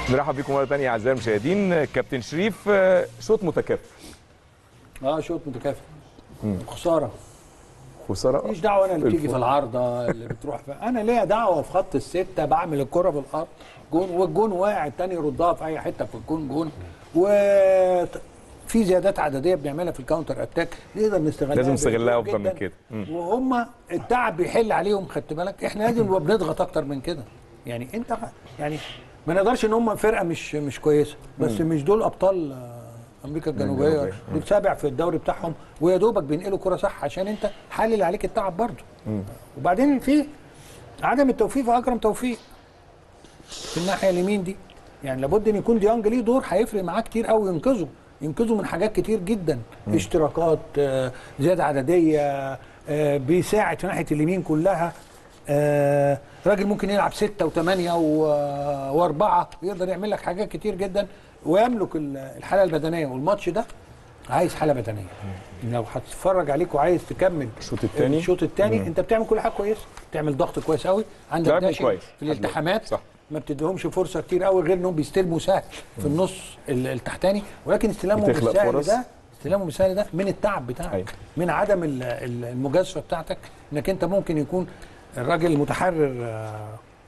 نرحب بكم مره ثانيه اعزائي المشاهدين كابتن شريف آه، شوط متكافئ اه شوط متكافئ خساره خساره ماليش دعوه انا اللي بتيجي في الفوز. العارضه اللي بتروح في انا ليا دعوه في خط السته بعمل الكره بالارض جون والجون واقع التاني يردها في اي حته في الجون جون و في زيادات عدديه بنعملها في الكاونتر اتاك نقدر نستغلها لازم نستغلها بهدوء أفضل من جداً. كده. مم. وهم التعب بيحل عليهم خدت بالك احنا لازم نبقى بنضغط اكتر من كده يعني انت يعني ما نقدرش ان هم فرقه مش مش كويسه بس مش دول ابطال آه، امريكا الجنوبيه الجنوبية. دول سابع في الدوري بتاعهم ويا دوبك بينقلوا كره صح عشان انت حلل عليك التعب برضه وبعدين في عدم التوفيق في اكرم توفيق في الناحيه اليمين دي يعني لابد ان يكون ديانج ليه دور هيفرق معاه كتير قوي ينقذه ينقذه من حاجات كتير جدا اشتراكات آه، زياده عدديه آه، بيساعد في ناحيه اليمين كلها آه، راجل ممكن يلعب ستة وثمانية و- وأربعة يقدر يعمل لك حاجات كتير جدا ويملك ال- الحالة البدنية والماتش ده عايز حالة بدنية لو هتتفرج عليك وعايز تكمل الشوط التاني. الشوط الثاني انت بتعمل كل حاجة كويسة بتعمل ضغط كويس قوي عندك لعبهم داشن كويس. في الالتحامات صح. ما بتديهمش فرصه كتير قوي غير انهم بيستلموا سهل في النص ال- التحتاني ولكن استلامهم بتخلق السهل فرص. ده استلامهم السهل ده من التعب بتاعك أيوة. من عدم ال- ال- المجازفه بتاعتك انك انت ممكن يكون الراجل المتحرر آه،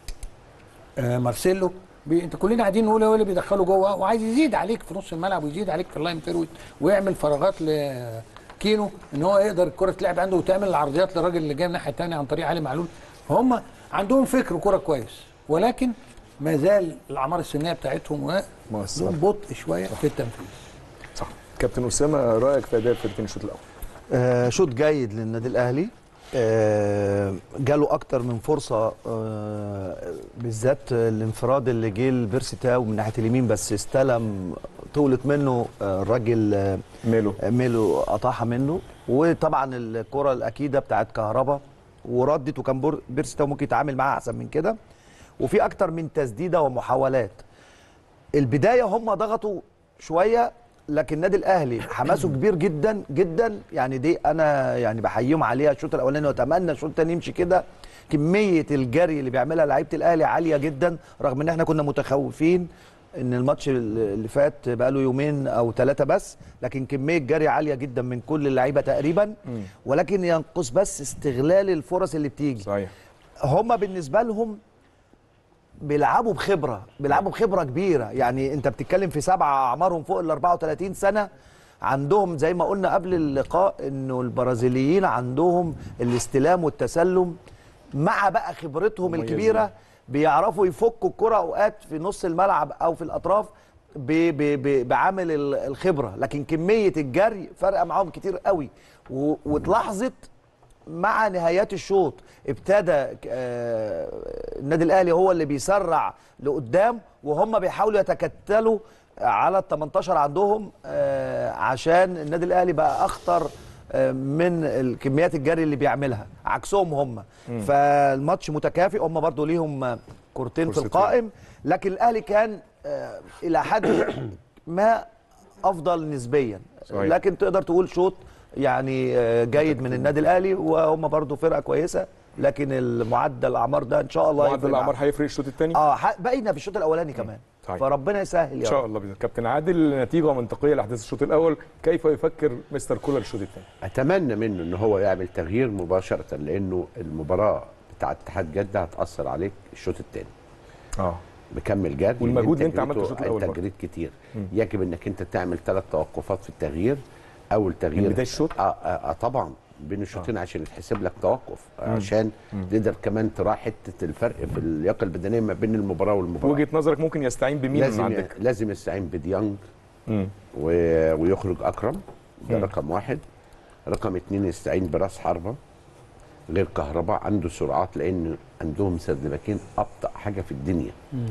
آه، مارسيلو بي انت كلنا قاعدين نقول هو اللي بيدخله جوه وعايز يزيد عليك في نص الملعب ويزيد عليك في اللاين فيرويد ويعمل فراغات لكينو ان هو يقدر الكره تلعب عنده وتعمل العرضيات للراجل اللي جاي من الناحيه الثانيه عن طريق علي معلول هم عندهم فكر كوره كويس ولكن ما زال الاعمار السنيه بتاعتهم مؤثرة. لهم بطء شويه في التنفيذ صح كابتن اسامه رايك في اداء الفرقتين الشوط الاول آه شوط جيد للنادي الاهلي آه جاله اكتر من فرصه آه بالذات الانفراد اللي جه لبيرسي تاو من ناحيه اليمين بس استلم طولت منه آه الراجل آه ماله ميلو قطعها منه وطبعا الكره الاكيده بتاعت كهربا وردت وكان بور- بيرسي تاو ممكن يتعامل معاها احسن من كده وفي اكتر من تسديده ومحاولات البدايه هم ضغطوا شويه لكن النادي الاهلي حماسه كبير جدا جدا يعني دي انا يعني بحييهم عليها الشوط الاولاني واتمنى الشوط الثاني يمشي كده كميه الجري اللي بيعملها لعيبه الاهلي عاليه جدا رغم ان احنا كنا متخوفين ان الماتش اللي فات بقى له يومين او ثلاثه بس لكن كميه جري عاليه جدا من كل اللعيبه تقريبا ولكن ينقص بس استغلال الفرص اللي بتيجي صحيح هم بالنسبه لهم بيلعبوا بخبره بيلعبوا بخبره كبيره يعني انت بتتكلم في سبعه اعمارهم فوق ال 34 سنه عندهم زي ما قلنا قبل اللقاء انه البرازيليين عندهم الاستلام والتسلم مع بقى خبرتهم مميزين. الكبيره بيعرفوا يفكوا الكره اوقات في نص الملعب او في الاطراف ب- ب- ب- بعامل ال- الخبره لكن كميه الجري فارقه معاهم كتير قوي و- واتلاحظت مع نهايات الشوط ابتدى آه، النادي الاهلي هو اللي بيسرع لقدام وهم بيحاولوا يتكتلوا على ال 18 عندهم آه، عشان النادي الاهلي بقى اخطر آه، من الكميات الجري اللي بيعملها عكسهم هم فالماتش متكافئ هم برضو ليهم آه، كورتين في فرصتين. القائم لكن الاهلي كان آه، الى حد ما افضل نسبيا صحيح. لكن تقدر تقول شوط يعني آه، جيد من النادي الاهلي وهم برضو فرقه كويسه لكن المعدل الاعمار ده ان شاء الله معدل يفرق الاعمار معاهم. هيفرق الشوط الثاني اه ح- بقينا في الشوط الاولاني كمان صحيح. فربنا يسهل ان يا شاء رب الله باذن الله. كابتن عادل نتيجه منطقيه لاحداث الشوط الاول كيف يفكر مستر كولر الشوط الثاني اتمنى منه ان هو يعمل تغيير مباشره لانه المباراه بتاع اتحاد جده هتاثر عليك الشوط الثاني اه بكمل جري والمجهود اللي انت جريته- عملته الشوط الأول انت برضه. جريت كتير يجب انك انت تعمل ثلاث توقفات في التغيير اول تغيير من بداية الشوط؟ اه, آه, آه طبعا بين الشوطين عشان يتحسب لك توقف عشان تقدر كمان تراعي حته الفرق في اللياقه البدنيه ما بين المباراه في والمباراه وجهه نظرك ممكن يستعين بمين من لازم عندك لازم يستعين بديانج مم. و... ويخرج اكرم ده رقم واحد رقم اتنين يستعين براس حربه غير كهرباء عنده سرعات لان عندهم سردباكين ابطا حاجه في الدنيا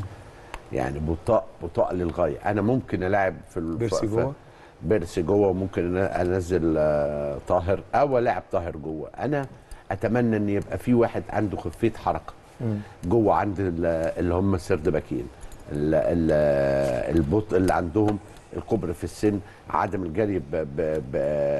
يعني بطاء بطاء للغايه انا ممكن العب في ال- بيرسي ف- جوه؟ بيرسي جوه وممكن أنا انزل آه، طاهر او العب طاهر جوه انا اتمنى ان يبقى في واحد عنده خفيه حركه جوه عند ال- اللي هم السردباكين ال- ال- البطء اللي عندهم الكبر في السن عدم الجري ب ب ب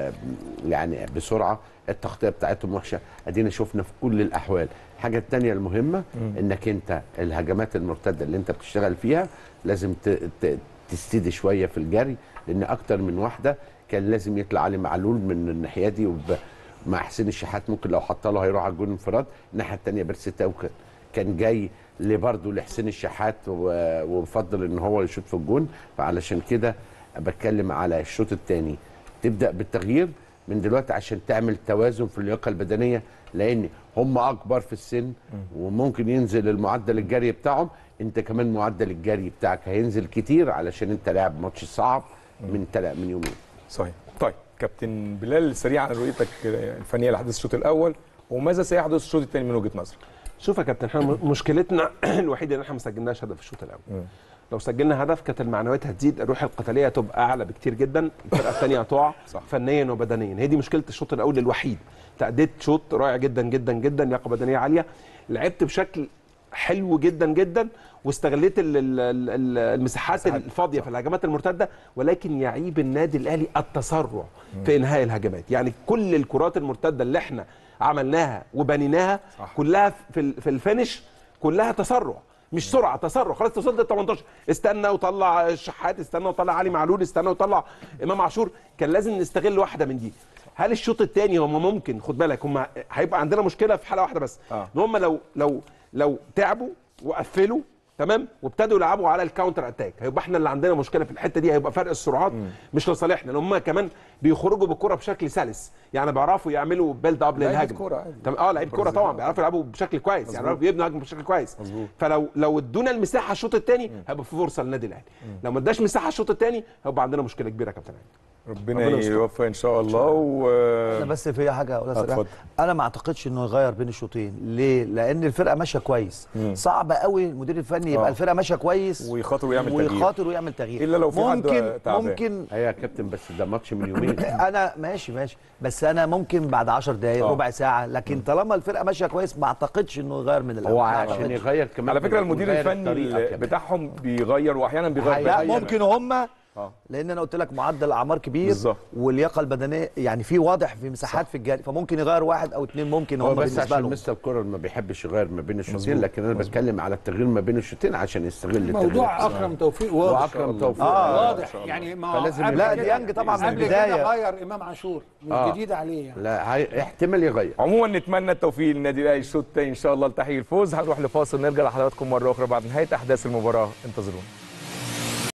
يعني بسرعه التغطيه بتاعتهم وحشه ادينا شفنا في كل الاحوال الحاجه الثانيه المهمه انك انت الهجمات المرتده اللي انت بتشتغل فيها لازم ت- ت- تستيدي شويه في الجري لان اكتر من واحده كان لازم يطلع علي معلول من الناحيه دي وب... مع حسين الشحات ممكن لو حط له هيروح على الجون انفراد الناحيه الثانيه بيرسيتاو كان- كان جاي برضه لحسين الشحات و- وبفضل ان هو يشوط في الجون فعلشان كده بتكلم على الشوط الثاني تبدا بالتغيير من دلوقتي عشان تعمل توازن في اللياقه البدنيه لان هم اكبر في السن وممكن ينزل المعدل الجري بتاعهم انت كمان معدل الجري بتاعك هينزل كتير علشان انت لاعب ماتش صعب من تلا من يومين صحيح طيب كابتن بلال سريعا رؤيتك الفنيه لاحداث الشوط الاول وماذا سيحدث الشوط الثاني من وجهه نظرك؟ شوف يا كابتن احنا م- مشكلتنا الوحيده ان احنا ما سجلناش هدف في الشوط الاول لو سجلنا هدف كانت المعنويات هتزيد الروح القتاليه هتبقى اعلى بكتير جدا الفرقه الثانيه هتقع صح. فنيا وبدنيا هي دي مشكله الشوط الاول الوحيد تأديت شوط رائع جدا جدا جدا لياقه بدنيه عاليه لعبت بشكل حلو جدا جدا واستغليت ال- ال- ال- ال- المساحات الفاضيه في الهجمات المرتده ولكن يعيب النادي الاهلي التسرع في انهاء الهجمات يعني كل الكرات المرتده اللي احنا عملناها وبنيناها صح. كلها في ال- في الفينش كلها تسرع مش سرعه تسرع خلاص وصلت ل 18 استنى وطلع الشحات استنى وطلع علي معلول استنى وطلع امام عاشور كان لازم نستغل واحده من دي هل الشوط الثاني هم ممكن خد بالك هم هيبقى عندنا مشكله في حاله واحده بس آه. ان هم لو لو لو تعبوا وقفلوا تمام وابتدوا يلعبوا على الكاونتر اتاك هيبقى احنا اللي عندنا مشكله في الحته دي هيبقى فرق السرعات مش لصالحنا لان هم كمان بيخرجوا بالكره بشكل سلس يعني بيعرفوا يعملوا بيلد اب لعيبة للهجمه كورة عادي. تمام اه لعيب كوره برازيل. طبعا بيعرفوا يلعبوا بشكل كويس يعني بيعرفوا يبنوا هجمه بشكل كويس مظبوط. فلو لو ادونا المساحه الشوط الثاني هيبقى في فرصه للنادي الاهلي لو ما اداش مساحه الشوط الثاني هيبقى عندنا مشكله كبيره يا كابتن علي ربنا ربنا يستر. يوفق ان شاء الله و انا بس في حاجه اقولها آه، سريعا اتفضل. انا ما اعتقدش انه يغير بين الشوطين ليه لان الفرقه ماشيه كويس صعب قوي المدير الفني يبقى آه. الفرقه ماشيه كويس ويخاطر ويعمل تغيير ويخاطر ويعمل تغيير إلا لو في حد ممكن تعبان. ممكن ايوه يا كابتن بس ده ماتش من يومين انا ماشي ماشي بس انا ممكن بعد 10 دقائق آه. ربع ساعه لكن طالما الفرقه ماشيه كويس ما اعتقدش انه يغير من الاول هو ما عشان أعتقدش. يغير كمان على فكره المدير يغير الفني الطريقة ال- كمان. بتاعهم بيغير واحيانا بيغير لا بدنياً. ممكن هم آه. لان انا قلت لك معدل اعمار كبير بالظبط. واللياقه البدنيه يعني في واضح في مساحات في الجري فممكن يغير واحد او اثنين ممكن هو هم بس بالنسبه عشان لهم مستر الكوره ما بيحبش يغير ما بين الشوطين مظبوط. لكن انا بتكلم على التغيير ما بين الشوطين عشان يستغل موضوع التغيير. اكرم توفيق واضح واكرم توفيق آه. واضح يعني ما هو فلازم قبل لا كده- ديانج طبعا من قبل البدايه كده غير امام عاشور مش آه. جديده عليه يعني لا هي احتمال يغير عموما نتمنى التوفيق للنادي الاهلي الشوط الثاني ان شاء الله لتحقيق الفوز هنروح لفاصل نرجع لحضراتكم مره اخرى بعد نهايه احداث المباراه انتظرونا